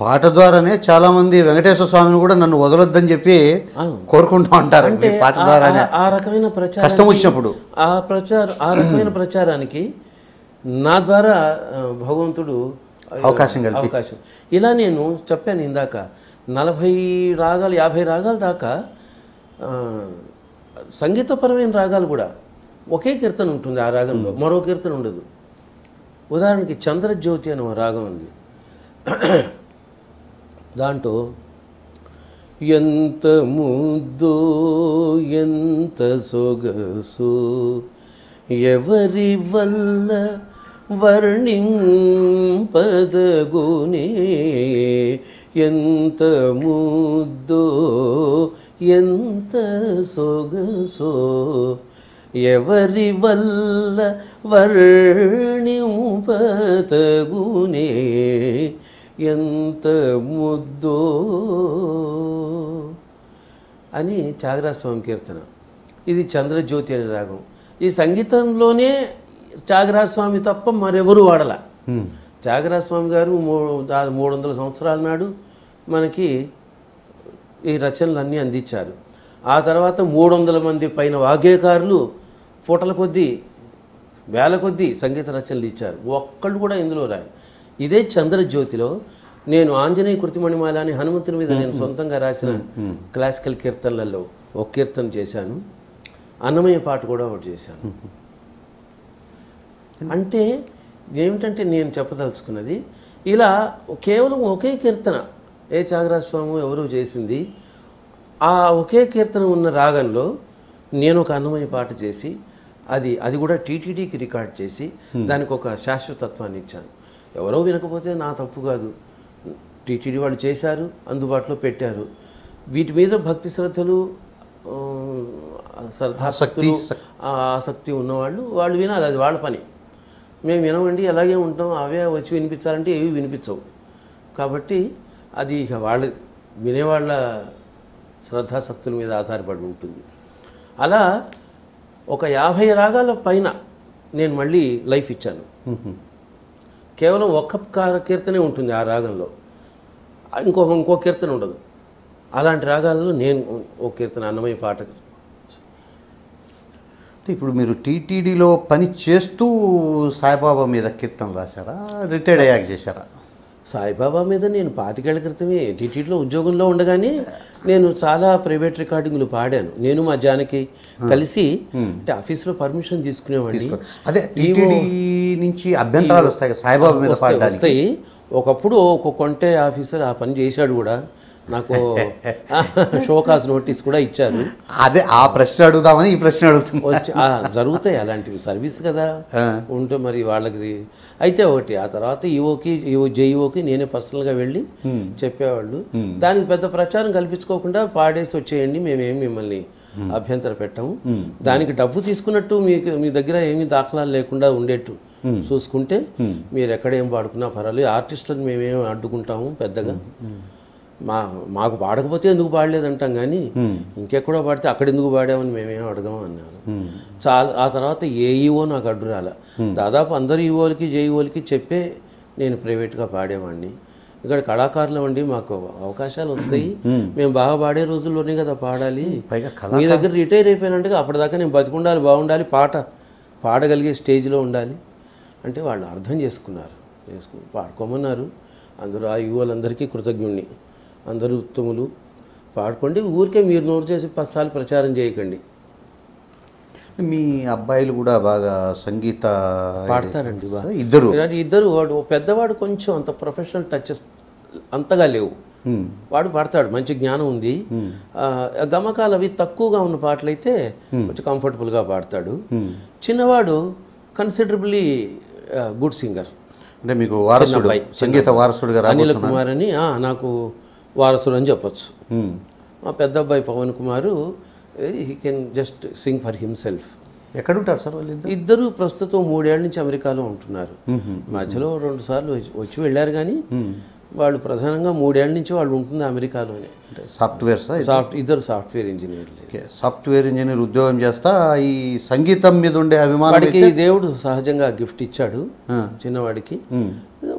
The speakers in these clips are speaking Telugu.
పాట ద్వారానే చాలా మంది వెంకటేశ్వర స్వామిని కూడా నన్ను వదలొద్దని చెప్పి కోరుకుంటూ ఉంటారు అంటే మీ పాట ఆ- ద్వారానే ఆ- ఆ రకమైన ప్రచారం కష్టం వచ్చినప్పుడు ఆ ప్రచార ఆ రకమైన ప్రచారానికి నా ద్వారా ఆ, భగవంతుడు అవకాశం కల్పి- అవకాశం ఇలా నేను చెప్పాను ఇందాక నలభై రాగాలు యాభై రాగాల దాకా ఆ, సంగీతపరమైన రాగాలు కూడా ఒకే కీర్తన ఉంటుంది ఆ రాగంలో మరో కీర్తన ఉండదు ఉదాహరణకి చంద్రజ్యోతి అని ఒక రాగం ఉంది దాంట్లో ఎంత ముద్దో ఎంత సొగసు ఎవరి వల్ల వర్ణింపదగునే ఎంత ముద్దో ఎంత సొగసో ఎవరి వల్ల వర్ణింపతగునే ఎంత ముద్దో అని త్యాగరాజ స్వామి కీర్తన ఇది చంద్రజ్యోతి అనే రాగం ఈ సంగీతంలోనే త్యాగరాజ స్వామి తప్ప మరెవరు వాడల త్యాగరాజ స్వామి గారు మూ- దా- మూడు వందల సంవత్సరాల నాడు మనకి ఈ రచనలన్నీ అందించారు ఆ తర్వాత మూడు వందల మంది పైన వాగ్గేయకారులు పూటల కొద్దీ వేల కొద్దీ సంగీత రచనలు ఇచ్చారు ఒక్కళ్ళు కూడా ఇందులో రాయి ఇదే చంద్రజ్యోతిలో నేను ఆంజనేయ కృతిమణిమాల అని హనుమంతుని మీద నేను సొంతంగా రాసిన క్లాసికల్ కీర్తనలలో ఒక కీర్తన చేశాను అన్నమయ్య పాట కూడా ఒకటి చేశాను అంటే ఏమిటంటే నేను చెప్పదలుచుకున్నది ఇలా కేవలం ఒకే కీర్తన ఏ త్యాగరాజ స్వామి ఎవరో చేసింది ఆ ఒకే కీర్తన ఉన్న రాగంలో నేను ఒక అన్నమయ్య పాట చేసి అది అది కూడా టీటీడీకి రికార్డ్ చేసి దానికి ఒక శాశ్వతత్వాన్ని ఇచ్చాను ఎవరో వినకపోతే నా తప్పు కాదు టీటీడీ వాళ్ళు చేశారు అందుబాటులో పెట్టారు వీటి మీద భక్తి శ్రద్ధలు ఆ, శ్రద్ధ ఆసక్తి ఆ ఆసక్తి ఉన్నవాళ్ళు వాళ్ళు వినాలి అది వాళ్ళ పని మేము వినమండి అలాగే ఉంటాం అవే వచ్చి వినిపించాలంటే ఏవి వినిపించవు కాబట్టి అది ఇక వాళ్ళ వినేవాళ్ళ శ్రద్ధాసక్తుల మీద ఆధారపడి ఉంటుంది అలా ఒక యాభై రాగాల పైన నేను మళ్ళీ లైఫ్ ఇచ్చాను కేవలం ఒక్క కా- కీర్తనే ఉంటుంది ఆ రాగంలో ఇంకో ఇంకో కీర్తన ఉండదు అలాంటి రాగాలలో నేను ఒక కీర్తన అన్నమయ్య పాట అంటే ఇప్పుడు మీరు టీటీడీలో పని చేస్తూ సాయిబాబా మీద కీర్తన రాశారా రిటైర్డ్ అయ్యాక చేశారా సాయిబాబా మీద నేను పాతికేళ్ల క్రితమే టీటీడీలో ఉద్యోగంలో ఉండగానే నేను చాలా ప్రైవేట్ రికార్డింగ్లు పాడాను నేను మా జానకి కలిసి అంటే ఆఫీస్లో పర్మిషన్ తీసుకునేవాడిని అదే టీటీడీ నుంచి అభ్యంతరాలు వస్తాయి కదా సాయిబాబా మీద వస్తాయి, పాడడానికి వస్తాయి ఒకప్పుడు ఒక కొంటే ఆఫీసర్ ఆ పని చేశాడు కూడా నాకు షోకాస్ నోటీస్ కూడా ఇచ్చారు అదే ఆ ప్రశ్న అడుగుదామని ఈ ప్రశ్న అడుగుతున్నా వచ్చి ఆ, జరుగుతాయి అలాంటివి సర్వీస్ కదా ఉంటే మరి వాళ్ళకి అయితే ఒకటి ఆ తర్వాత ఈఓకి ఈఓ జేఈఓకి నేనే పర్సనల్గా వెళ్ళి చెప్పేవాళ్ళు దానికి పెద్ద ప్రచారం కల్పించుకోకుండా పాడేసి వచ్చేయండి మేమేం మిమ్మల్ని అభ్యంతర పెట్టాము దానికి డబ్బు తీసుకున్నట్టు మీకు మీ దగ్గర ఏమీ దాఖలాలు లేకుండా ఉండేట్టు చూసుకుంటే మీరు ఎక్కడ ఏం పాడుకున్నా పర్వాలేదు ఆర్టిస్టులను మేమేం అడ్డుకుంటాము పెద్దగా మా మాకు పాడకపోతే ఎందుకు పాడలేదంటాం కానీ ఇంకెక్కడో పాడితే అక్కడ ఎందుకు పాడామని మేమేం అడగము అన్నారు చాలా ఆ తర్వాత ఏఈఓ నాకు అడ్డు రాల దాదాపు అందరు ఈఓలకి జేఈఓలకి చెప్పే నేను ప్రైవేట్గా పాడేవాడిని ఇక్కడ కళాకారులు అండి మాకు అవకాశాలు వస్తాయి మేము బాగా పాడే రోజుల్లోనే కదా పాడాలి పైగా కళ మీ దగ్గర రిటైర్ అయిపోయినట్టుగా అప్పటిదాకా నేను బతికుండాలి బాగుండాలి పాట పాడగలిగే స్టేజ్లో ఉండాలి అంటే వాళ్ళు అర్థం చేసుకున్నారు చేసుకు పాడుకోమన్నారు అందరూ ఆ యువలందరికీ కృతజ్ఞుణ్ణి అందరూ ఉత్తములు పాడుకోండి ఊరికే మీరు నోరు చేసి పసాలు ప్రచారం చేయకండి మీ అబ్బాయిలు కూడా బాగా సంగీత పాడతారండి బా ఇద్దరు ఇలాంటి ఇద్దరు వాడు ఓ పెద్దవాడు కొంచెం అంత ప్రొఫెషనల్ టచెస్ అంతగా లేవు వాడు పాడతాడు మంచి జ్ఞానం ఉంది ఆ, గమకాలు అవి తక్కువగా ఉన్న పాటలైతే కొంచెం కంఫర్టబుల్గా పాడతాడు చిన్నవాడు కన్సిడరబుల్లీ గుడ్ సింగర్ అంటే మీకు వారసుడు అబ్బాయి, సంగీత వారసుడుగా అనిల్ రాబోతున్నారు కుమార్ అని ఆ, నాకు వారసుడు అని చెప్పొచ్చు ఉమ్. మా పెద్ద అబ్బాయి Pavan Kumar he can just sing for himself ఎక్కడుంటారు సార్ వాళ్ళు ఇద్దరు ఇద్దరు ప్రస్తుతం మూడేళ్ల నుంచి అమెరికాలో ఉంటున్నారు మధ్యలో రెండు సార్లు వచ్చి- వచ్చి వెళ్ళారు కానీ వాళ్ళు ప్రధానంగా మూడేళ్ల నుంచి వాళ్ళు ఉంటుంది అమెరికాలోనే అంటే సాఫ్ట్వేర్ సార్ సాఫ్ట్ ఇద్దరు సాఫ్ట్వేర్ ఇంజనీర్లు ఓకే సాఫ్ట్వేర్ ఇంజనీర్ ఉద్యోగం చేస్తా ఈ సంగీతం మీద ఉండే అభిమానం వాడికి దేవుడు సహజంగా గిఫ్ట్ ఇచ్చాడు చిన్నవాడికి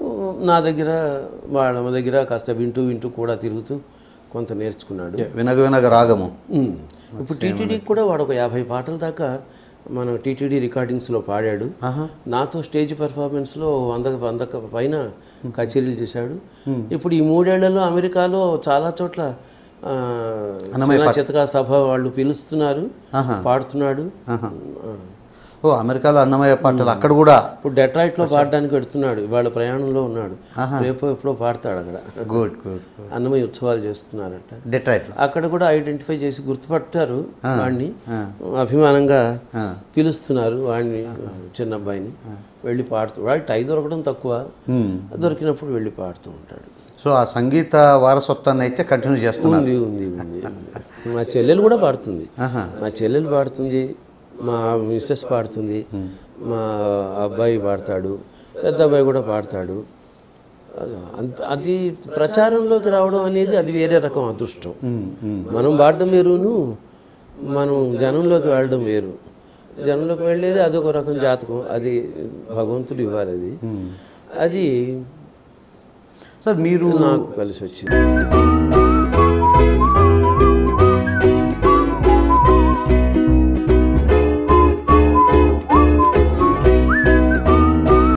నా దగ్గర వాళ్ళ దగ్గర కాస్త వింటూ వింటూ కూడా తిరుగుతూ కొంత నేర్చుకున్నాడు వినగ వినగ రాగము ఉమ్. ఇప్పుడు టీటీడీకి కూడా వాడు ఒక యాభై పాటల దాకా మన టీటీడీ రికార్డింగ్స్లో పాడాడు నాతో స్టేజ్ పెర్ఫార్మెన్స్లో వంద వంద పైన కచేరీలు చేశాడు ఇప్పుడు ఈ మూడేళ్లలో అమెరికాలో చాలా చోట్ల ఆ, చిన్న చితకా సభ వాళ్ళు పిలుస్తున్నారు పాడుతున్నాడు ఆ. ఓ అమెరికాలో అన్నమయ్య పాటలు అక్కడ కూడా ఇప్పుడు డెట్రాయిట్లో పాడడానికి పెడుతున్నాడు ఇవాళ ప్రయాణంలో ఉన్నాడు రేపు ఎప్పుడో పాడతాడు అక్కడ గుడ్ గుడ్ అన్నమయ్య ఉత్సవాలు చేస్తున్నారట డెట్రాయిట్లో అక్కడ కూడా ఐడెంటిఫై చేసి గుర్తుపట్టారు వాడిని అభిమానంగా పిలుస్తున్నారు వాడిని చిన్న అబ్బాయిని వెళ్ళి పాడుతూ వాడి టై దొరకడం తక్కువ దొరికినప్పుడు వెళ్ళి పాడుతూ ఉంటాడు సో ఆ సంగీత వారసత్వాన్ని అయితే కంటిన్యూ చేస్తున్నారు ఉంది ఉంది ఉంది ఉంది. మా చెల్లెలు కూడా పాడుతుంది మా చెల్లెలు పాడుతుంది మా మిస్సెస్ పాడుతుంది మా అబ్బాయి పాడతాడు పెద్ద అబ్బాయి కూడా పాడతాడు అంత అది ప్రచారంలోకి రావడం అనేది అది వేరే రకం అదృష్టం మనం పాడడం వేరును మనం జనంలోకి వెళ్ళడం వేరు జనంలోకి వెళ్ళేది అదొక రకం జాతకం అది భగవంతుడు ఇవ్వాలి అది అది సార్ మీరు నాకు కలిసి వచ్చింది